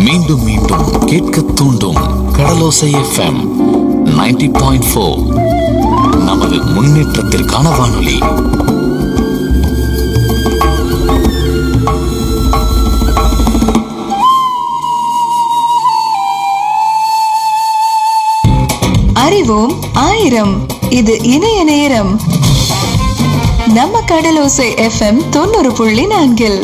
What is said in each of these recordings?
மீண்டும் மீண்டும் கேட்க தூண்டும் கடலோசை எஃப்எம் 90.4 பாயிண்ட் ஃபோர் நமது முன்னேற்றத்திற்கான வானொலி அறிவோம் ஆயிரம் இது இணைய நேரம் நம்ம கடலோசை எஃப்எம் தொண்ணூறு புள்ளி நான்கில்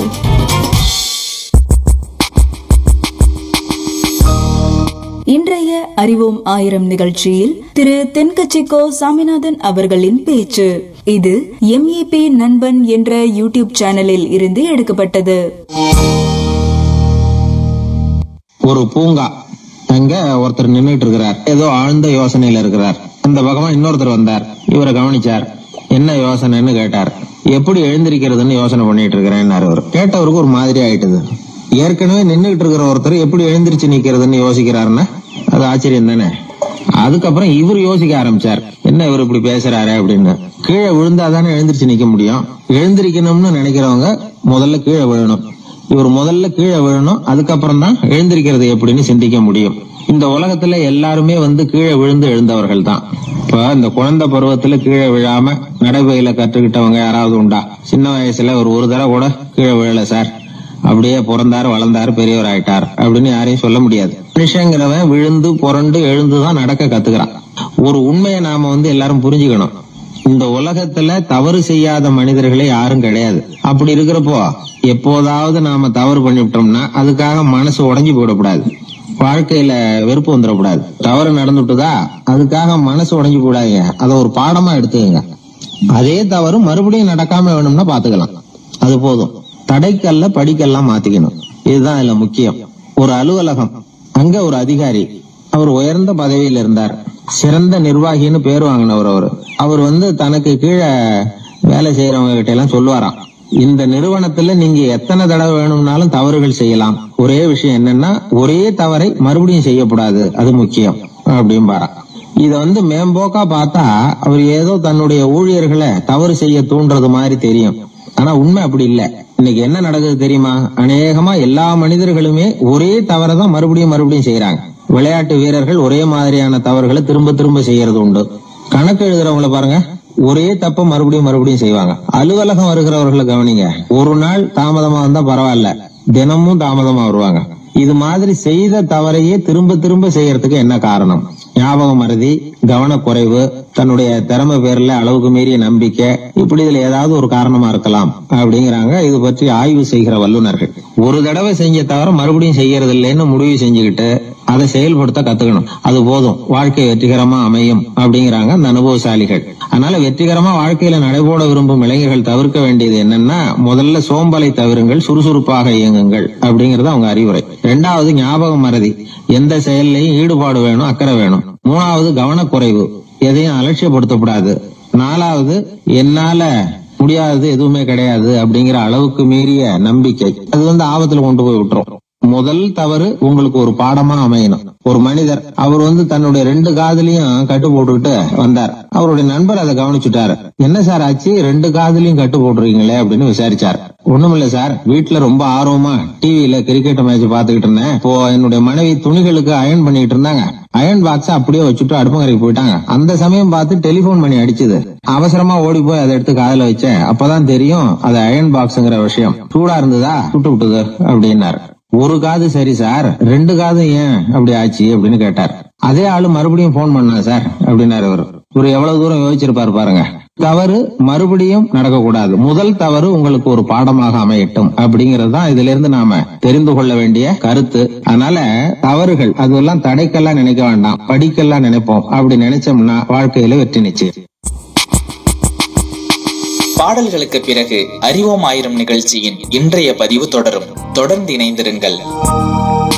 இன்றைய அறிவோம் ஆயிரம் நிகழ்ச்சியில் திரு தென்கச்சிக்கோ சாமிநாதன் அவர்களின் பேச்சு இது எம்ஏபி நண்பன் என்ற யூடியூப் சேனலில் இருந்து எடுக்கப்பட்டது ஒரு பூங்கா அங்க ஒருத்தர் நின்னுட்டு இருக்கிறார் ஏதோ ஆழ்ந்த யோசனையில இருக்கிறார் அந்த பக்கமா இன்னொருத்தர் வந்தார் இவரை கவனிச்சார் என்ன யோசனைன்னு கேட்டார் எப்படி எழுந்திருக்கிறதுன்னு யோசனை பண்ணிட்டு இருக்கிறேன்னாரு அவர் கேட்டவருக்கு ஒரு மாதிரி ஆயிட்டுது ஏற்கனவே நின்னுகிட்டு இருக்கிற ஒருத்தர் எப்படி எழுந்திருச்சு நிக்கிறதுன்னு யோசிக்கிறாருன்னா அது ஆச்சரியம் தானே அதுக்கப்புறம் இவர் யோசிக்க ஆரம்பிச்சார் என்ன இவர் இப்படி பேசுறாரு அப்படின்னு கீழே விழுந்தாதானே எழுந்திருச்சு நிக்க முடியும் எழுந்திருக்கணும்னு நினைக்கிறவங்க முதல்ல கீழே விழணும் இவர் முதல்ல கீழே விழணும் அதுக்கப்புறம் தான் எழுந்திருக்கிறது எப்படின்னு சிந்திக்க முடியும் இந்த உலகத்துல எல்லாருமே வந்து கீழே விழுந்து எழுந்தவர்கள் தான் இப்ப இந்த குழந்தை பருவத்துல கீழே விழாம நடைபயில கற்றுக்கிட்டவங்க யாராவது உண்டா சின்ன வயசுல ஒரு ஒரு தடவை கூட கீழே விழல சார் அப்படியே பிறந்தாரு வளர்ந்தாரு பெரியவர் ஆயிட்டார் அப்படின்னு யாரையும் சொல்ல முடியாது மனுஷங்கிறவன் விழுந்து புரண்டு எழுந்துதான் நடக்க கத்துக்கிறான் ஒரு உண்மையை நாம வந்து எல்லாரும் புரிஞ்சுக்கணும் இந்த உலகத்துல தவறு செய்யாத மனிதர்களே யாரும் கிடையாது அப்படி இருக்கிறப்போ எப்போதாவது நாம தவறு பண்ணிவிட்டோம்னா அதுக்காக மனசு உடைஞ்சு போயிடக்கூடாது வாழ்க்கையில வெறுப்பு வந்துடக்கூடாது தவறு நடந்துட்டுதா அதுக்காக மனசு உடைஞ்சு போடாதீங்க அதை ஒரு பாடமா எடுத்துக்கங்க அதே தவறு மறுபடியும் நடக்காம வேணும்னா பாத்துக்கலாம் அது போதும் தடைக்கல்ல படிக்கல்லாம் மாத்திக்கணும் இதுதான் இதுல முக்கியம் ஒரு அலுவலகம் அங்க ஒரு அதிகாரி அவர் உயர்ந்த பதவியில் இருந்தார் சிறந்த நிர்வாகின்னு பேர் வாங்கினவர் அவர் அவர் வந்து தனக்கு கீழே வேலை செய்யறவங்க கிட்ட எல்லாம் சொல்லுவாராம் இந்த நிறுவனத்துல நீங்க எத்தனை தடவை வேணும்னாலும் தவறுகள் செய்யலாம் ஒரே விஷயம் என்னன்னா ஒரே தவறை மறுபடியும் செய்யக்கூடாது அது முக்கியம் அப்படிம்பாராம் இத வந்து மேம்போக்கா பார்த்தா அவர் ஏதோ தன்னுடைய ஊழியர்களை தவறு செய்ய தூண்டுறது மாதிரி தெரியும் ஆனா உண்மை அப்படி இல்ல இன்னைக்கு என்ன நடக்குது தெரியுமா அநேகமா எல்லா மனிதர்களுமே ஒரே தவறை தான் மறுபடியும் மறுபடியும் செய்யறாங்க விளையாட்டு வீரர்கள் ஒரே மாதிரியான தவறுகளை திரும்ப திரும்ப செய்யறது உண்டு கணக்கு எழுதுறவங்கள பாருங்க ஒரே தப்ப மறுபடியும் மறுபடியும் செய்வாங்க அலுவலகம் வருகிறவர்களை கவனிங்க ஒரு நாள் தாமதமா வந்தா பரவாயில்ல தினமும் தாமதமா வருவாங்க இது மாதிரி செய்த தவறையே திரும்ப திரும்ப செய்யறதுக்கு என்ன காரணம் ஞாபக மறதி கவனக்குறைவு தன்னுடைய திறமை பேர்ல அளவுக்கு மீறிய நம்பிக்கை இப்படி இதுல ஏதாவது ஒரு காரணமா இருக்கலாம் அப்படிங்கிறாங்க இது பற்றி ஆய்வு செய்கிற வல்லுநர்கள் ஒரு தடவை செஞ்ச தவிர மறுபடியும் செய்யறது இல்லைன்னு முடிவு செஞ்சுக்கிட்டு அதை செயல்படுத்த கத்துக்கணும் அது போதும் வாழ்க்கை வெற்றிகரமா அமையும் அப்படிங்கிறாங்க அந்த அனுபவசாலிகள் அதனால வெற்றிகரமா வாழ்க்கையில நடைபோட விரும்பும் இளைஞர்கள் தவிர்க்க வேண்டியது என்னன்னா முதல்ல சோம்பலை தவிருங்கள் சுறுசுறுப்பாக இயங்குங்கள் அப்படிங்கறது அவங்க அறிவுரை ரெண்டாவது ஞாபக மறதி எந்த செயல்லையும் ஈடுபாடு வேணும் அக்கறை வேணும் மூணாவது கவனக்குறைவு எதையும் அலட்சியப்படுத்தக்கூடாது நாலாவது என்னால முடியாதது எதுவுமே கிடையாது அப்படிங்கிற அளவுக்கு மீறிய நம்பிக்கை அது வந்து ஆபத்துல கொண்டு போய் விட்டுரும் முதல் தவறு உங்களுக்கு ஒரு பாடமா அமையணும் ஒரு மனிதர் அவர் வந்து தன்னுடைய ரெண்டு காதுலயும் கட்டு போட்டுக்கிட்டு வந்தார் அவருடைய நண்பர் அதை கவனிச்சுட்டாரு என்ன சார் ஆச்சு ரெண்டு காதுலயும் கட்டு போட்டுருக்கீங்களே அப்படின்னு விசாரிச்சார் ஒண்ணுமில்ல சார் வீட்டுல ரொம்ப ஆர்வமா டிவியில கிரிக்கெட் மேட்ச் பாத்துக்கிட்டு இருந்தேன் இப்போ என்னுடைய மனைவி துணிகளுக்கு அயன் பண்ணிட்டு இருந்தாங்க அயன் பாக்ஸ் அப்படியே வச்சுட்டு அடுப்பங்கரைக்கு போயிட்டாங்க அந்த சமயம் பார்த்து டெலிபோன் பண்ணி அடிச்சது அவசரமா ஓடி போய் அதை எடுத்து காதுல வச்சேன் அப்பதான் தெரியும் அது அயன் பாக்ஸ்ங்கிற விஷயம் சூடா இருந்ததா சுட்டு விட்டது அப்படின்னாரு ஒரு காது சரி சார் ரெண்டு காது ஏன் அப்படி ஆச்சு அப்படின்னு கேட்டார் அதே ஆளு மறுபடியும் போன் பண்ணா சார் அப்படின்னாரு இவர் இவர் எவ்வளவு தூரம் யோசிச்சிருப்பாரு பாருங்க தவறு மறுபடியும் நடக்கக்கூடாது முதல் தவறு உங்களுக்கு ஒரு பாடமாக அமையட்டும் அப்படிங்கிறது தான் இதுல இருந்து நாம தெரிந்து கொள்ள வேண்டிய கருத்து அதனால தவறுகள் அதெல்லாம் தடைக்கெல்லாம் நினைக்க வேண்டாம் படிக்கெல்லாம் நினைப்போம் அப்படி நினைச்சோம்னா வாழ்க்கையில வெற்றி நிச்சயம் பாடல்களுக்கு பிறகு அறிவோம் ஆயிரம் நிகழ்ச்சியின் இன்றைய பதிவு தொடரும் தொடர்ந்து இணைந்திருங்கள்